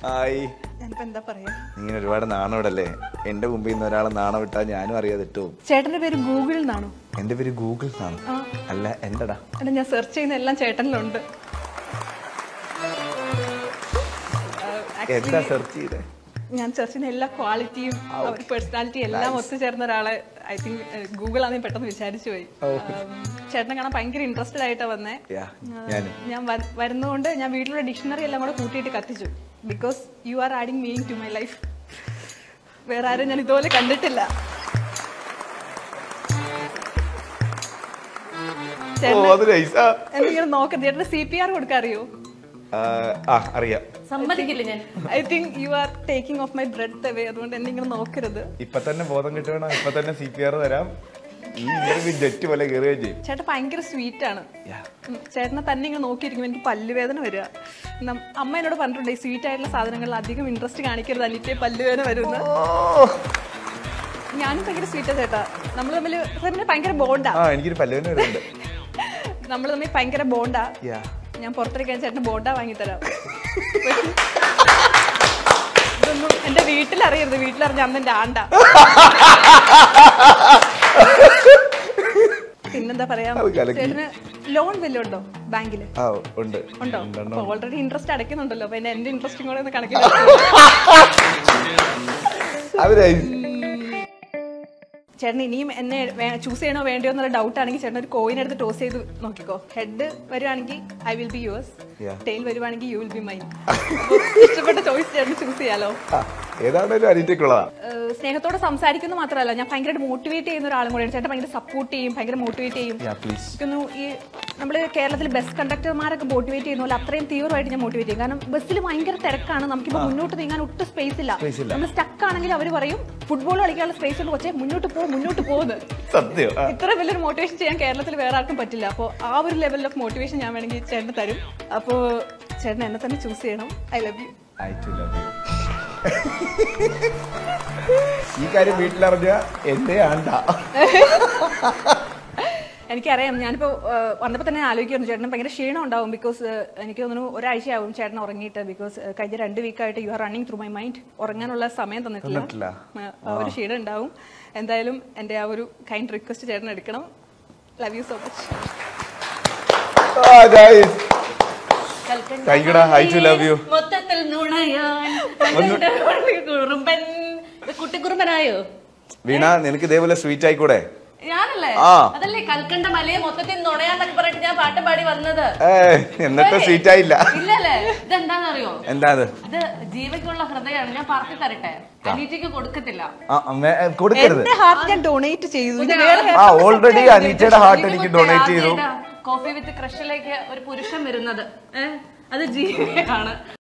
ആയി ഞാനിപ്പോ എന്താ പറയാ ഇങ്ങനെ ഒരുപാട് നാണമിടല്ലേ എന്റെ മുമ്പിൽ നിന്ന് ഒരാളെ നാണം വിട്ടാൽ ഞാനും അറിയാതെ ഇട്ടോ ചേട്ടന്റെ പേര് ഗൂഗിൾ എന്നാണോ എന്റെ പേര് ഗൂഗിൾ എന്നാണ് ആ. അല്ല എന്തടാ എടാ ഞാൻ സെർച്ച് ചെയ്യുന്ന എല്ലാം ചേട്ടനിലുണ്ട് എന്താ സെർച്ച് ചെയ്തേ ഞാൻ സെർച്ച് ചെയ്യുന്ന എല്ലാ ക്വാളിറ്റിയും പേഴ്സണാലിറ്റി എല്ലാം ഒത്തുചേർന്ന ഒരാളെ ഐ തിങ്ക് ഗൂഗിൾ ആണെന്ന് പെട്ടെന്ന് വിചാരിച്ചു പോയി ഉം, ചേട്ടനെ കാണാൻ ഭയങ്കര ഇൻട്രസ്റ്റഡ് ആയിട്ടാ വന്നേ യാ ഞാനും ഞാൻ വ- വരുന്നതുകൊണ്ട് ഞാൻ വീട്ടിലുള്ള ഡിക്ഷണറി എല്ലാം കൂടെ കൂട്ടിയിട്ട് കത്തിച്ചു because you are adding meaning to my life വേറെ ആരും ഞാൻ ഇതുപോലെ കണ്ടിട്ടില്ല ഓ ചേട്ടന് അത് നൈസാ എന്തെങ്കിലും നോക്കരുത് ചേട്ടന് സി പി ആർ കൊടുക്കാൻ അറിയോ ആ അറിയാം സമ്മതിക്കില്ല ഞാൻ I think you are taking off my bread away അതുകൊണ്ട് എന്തെങ്കിലും നോക്കരുത് ഇപ്പൊ തന്നെ ബോധം കിട്ടണം ഇപ്പൊ തന്നെ സി പി ആർ തരാം ഈ ഇന്റർവ്യൂ ജെറ്റ് പോലെ കയറുകയും ചെയ്യും ചേട്ടൻ ഭയങ്കര സ്വീറ്റ് ആണ് യാ ഉം, ചേട്ടനെ തന്നെ ഇങ്ങനെ നോക്കിയിരിക്കുമ്പോൾ എനിക്ക് പല്ലുവേദന വരിക നം- അമ്മ എന്നോട് പറഞ്ഞിട്ടുണ്ട് ഈ സ്വീറ്റ് ആയിട്ടുള്ള സാധനങ്ങളിൽ അധികം ഇൻട്രസ്റ്റ് കാണിക്കരുത് അല്ലിട്ടേ പല്ലുവേദന വരുന്ന ഞാനും ഭയങ്കര സ്വീറ്റാ ചേട്ടാ നമ്മൾ തമ്മിൽ തമ്മിൽ ഭയങ്കര ബോണ്ടാ ആ എനിക്കൊരു പല്ലുവിന് വരുന്നുണ്ട് നമ്മൾ തമ്മിൽ ഭയങ്കര ബോണ്ടാ യാ ഞാൻ പുറത്തിരിക്കാൻ ചേട്ടന് ബോണ്ടാ വാങ്ങിത്തരാം ഇതൊന്നും എന്റെ വീട്ടിലറിയരുത് വീട്ടിലറിഞ്ഞ അന്ന് എന്റെ ആണ്ട പിന്നെന്താ പറയാ അത് കലക്കി. ചേട്ടന് ലോൺ വല്ലതും ഉണ്ടോ ബാങ്കില് ആ ഉണ്ട് ഉണ്ടോ ഉണ്ടെണ്ണം. ഓൾറെഡി ഇൻട്രസ്റ്റ് അടയ്ക്കുന്നുണ്ടല്ലോ അപ്പൊ എന്നെ എന്റെ ഇൻട്രസ്റ്റും കൂടെ ഒന്ന് കണക്കിൽ അത് nice. ചേട്ടൻ ഇനിയും എന്നെ ചൂസ് ചെയ്യണോ വേണ്ടയോ എന്നുള്ള ഡൗട്ട് ആണെങ്കിൽ ചേട്ടൻ ഒരു കോയിൻ എടുത്ത് ടോസ് ചെയ്ത് നോക്കിക്കോ ഹെഡ് വരുവാണെങ്കിൽ I will be yours Yeah. Tail വരുവാണെങ്കിൽ യു വിൽ ബി മൈൻ ഇഷ്ടപ്പെട്ട ചോയ്സ് ചേട്ടൻ ചൂസ് ചെയ്യാലോ ആ, ഏതാണേലും അനിയത്തേക്കുള്ളതാ ഏഹ് സ്നേഹത്തോടെ സംസാരിക്കുന്ന മാത്രമല്ല ഞാൻ ഭയങ്കരമായിട്ട് മോട്ടിവേറ്റ് ചെയ്യുന്ന ഒരാളും കൂടെയാണ് ചേട്ടൻ ഭയങ്കര സപ്പോർട്ട് ചെയ്യും ഭയങ്കര മോട്ടിവേറ്റ് ചെയ്യും യാ പ്ലീസ് എനിക്കൊന്നു ഈ നമ്മൾ കേരളത്തിൽ ബസ് കണ്ടക്ടർമാരൊക്കെ മോട്ടിവേറ്റ് ചെയ്യുന്ന പോലെ അത്രയും തീവ്രമായിട്ട് ഞാൻ മോട്ടിവേറ്റ് ചെയ്യും കാരണം ബസ്സിൽ ഭയങ്കര തിരക്കാണ് നമുക്കിപ്പോൾ മുന്നോട്ട് നീങ്ങാൻ ഒട്ടും സ്പേസ് ഇല്ല Space ഇല്ല. നമ്മൾ സ്റ്റക്ക് ആണെങ്കിൽ അവർ പറയും ഫുട്ബോൾ കളിക്കാനുള്ള സ്പേസ് ഉണ്ട് കൊച്ചേ മുന്നോട്ട് പോ മുന്നോട്ട് പോകുന്നത് സത്യം ആ. ഇത്ര വലിയൊരു മോട്ടിവേഷൻ ചെയ്യാൻ കേരളത്തിൽ വേറെ ആർക്കും പറ്റില്ല അപ്പോൾ ആ ഒരു ലെവൽ ഓഫ് മോട്ടിവേഷൻ ഞാൻ വേണമെങ്കിൽ ചേട്ടന് തരും അപ്പോൾ ചേട്ടൻ എന്നെ തന്നെ ചൂസ് ചെയ്യണം I love you I too love you. ഈ കാര്യം വീട്ടിലറിഞ്ഞ എന്റെ ആണ്ട എനിക്കറിയാം ഞാനിപ്പോൾ വന്നപ്പോൾ തന്നെ ആലോചിക്കുന്നു ചേട്ടന് ഭയങ്കര ക്ഷീണം ഉണ്ടാവും ബിക്കോസ് എനിക്ക് തോന്നുന്നു ഒരാഴ്ചയാവും ചേട്ടൻ ഉറങ്ങിയിട്ട് ബിക്കോസ് കഴിഞ്ഞ രണ്ട് വീക്കായിട്ട് you are running through my mind ഉറങ്ങാനുള്ള സമയം തന്നിട്ടില്ല തന്നിട്ടില്ല. ആ, ആ ഒരു ക്ഷീണം ഉണ്ടാവും എന്തായാലും എൻ്റെ ആ ഒരു കൈൻഡ് റിക്വസ്റ്റ് ചേട്ടൻ എടുക്കണം love you so much Thank you ഡാ. I too love you. മൊത്തത്തിൽ നുണയാൻ കുറുമ്പൻ ഇത് കുട്ടിക്കുറുമ്പനായോ വീണ നിനക്ക് ഇതേപോലെ സ്വീറ്റ് ആയിക്കൂടെ ഞാനല്ലേ ആ. അതല്ലേ കൽക്കണ്ട മലയെ മൊത്തത്തിൽ നുണയാന്നൊക്കെ പറഞ്ഞിട്ട് ഞാൻ പാട്ട് പാടി വന്നത് ഏ എന്നിട്ട് സ്വീറ്റ് ആയില്ല ഇല്ലല്ലേ ഇതെന്താണെന്നറിയോ എന്താ അത് ഇത് ജീവയ്ക്കുള്ള ഹൃദയമാണ് ഞാൻ പറഞ്ഞു തരട്ടെ അനീറ്റയ്ക്ക് കൊടുക്കത്തില്ല ആ, അമ്മേ, ഏ, കൊടുക്കരുത് എൻ്റെ ഹാർട്ട് ഞാൻ ഡൊണേറ്റ് ചെയ്തു ഇനി വേറെ ആ ഓൾറെഡി അനീറ്റയുടെ ഹാർട്ട് എനിക്ക് ഡൊണേറ്റ് ചെയ്തു കോഫി വിത്ത് ക്രഷിലേക്ക് ഒരു പുരുഷൻ വരുന്നത് ഏഹ് അത് ജീവയാണ്